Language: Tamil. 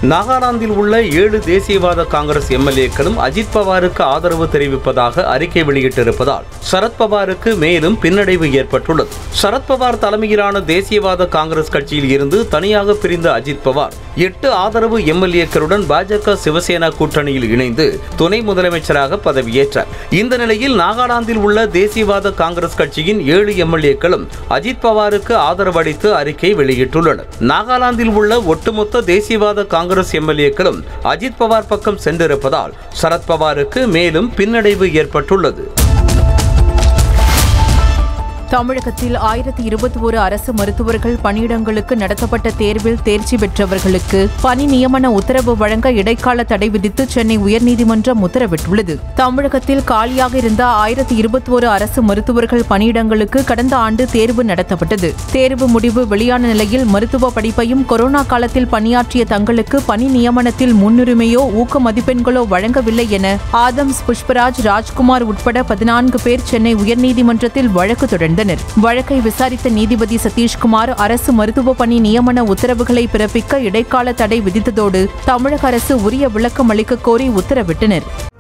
நாகாலாந்தில் உள்ள ஏழு தேசியவாத காங்கிரஸ் எம்எல்ஏக்களும் அஜித் பவாருக்கு ஆதரவு தெரிவிப்பதாக அறிக்கை வெளியிட்டிருப்பதால் சரத்பவாருக்கு மேலும் பின்னடைவு ஏற்பட்டுள்ளது சரத்பவார் தலைமையிலான தேசியவாத காங்கிரஸ் கட்சியில் இருந்து தனியாக பிரிந்த அஜித் பவார் எட்டு ஆதரவு எம்எல்ஏக்களுடன் பாஜக சிவசேனா கூட்டணியில் இணைந்து துணை முதலமைச்சராக பதவியேற்றார் இந்த நிலையில் நாகாலாந்தில் உள்ள தேசியவாத காங்கிரஸ் கட்சியின் ஏழு எம்எல்ஏக்களும் அஜித் பவாருக்கு ஆதரவு அளித்து அறிக்கை வெளியிட்டுள்ளனர் நாகாலாந்தில் உள்ள ஒட்டுமொத்த தேசியவாத காங்கிரஸ் எம்எல்ஏக்களும் அஜித் பவார் பக்கம் சென்றிருப்பதால் சரத்பவாருக்கு மேலும் பின்னடைவு ஏற்பட்டுள்ளது தமிழகத்தில் ஆயிரத்தி இருபத்தி ஒரு அரசு மருத்துவர்கள் பணியிடங்களுக்கு நடத்தப்பட்ட தேர்வில் தேர்ச்சி பெற்றவர்களுக்கு பணி நியமன உத்தரவு வழங்க இடைக்கால தடை விதித்து சென்னை உயர்நீதிமன்றம் உத்தரவிட்டுள்ளது தமிழகத்தில் காலியாக இருந்த ஆயிரத்தி இருபத்தி ஒரு அரசு மருத்துவர்கள் பணியிடங்களுக்கு கடந்த ஆண்டு தேர்வு நடத்தப்பட்டது தேர்வு முடிவு வெளியான நிலையில் மருத்துவ படிப்பையும் கொரோனா காலத்தில் பணியாற்றிய தங்களுக்கு பணி நியமனத்தில் முன்னுரிமையோ ஊக்க மதிப்பெண்களோ வழங்கவில்லை என ஆதம்ஸ் புஷ்பராஜ் ராஜ்குமார் உட்பட பதினான்கு பேர் சென்னை உயர்நீதிமன்றத்தில் வழக்கு தொடர்ந்தனர் வழக்கை விசாரித்த நீதிபதி சதீஷ்குமார் அரசு மருத்துவ பணி நியமன உத்தரவுகளை பிறப்பிக்க இடைக்கால தடை விதித்ததோடு தமிழக அரசு உரிய விளக்கம் அளிக்க கோரி உத்தரவிட்டனர்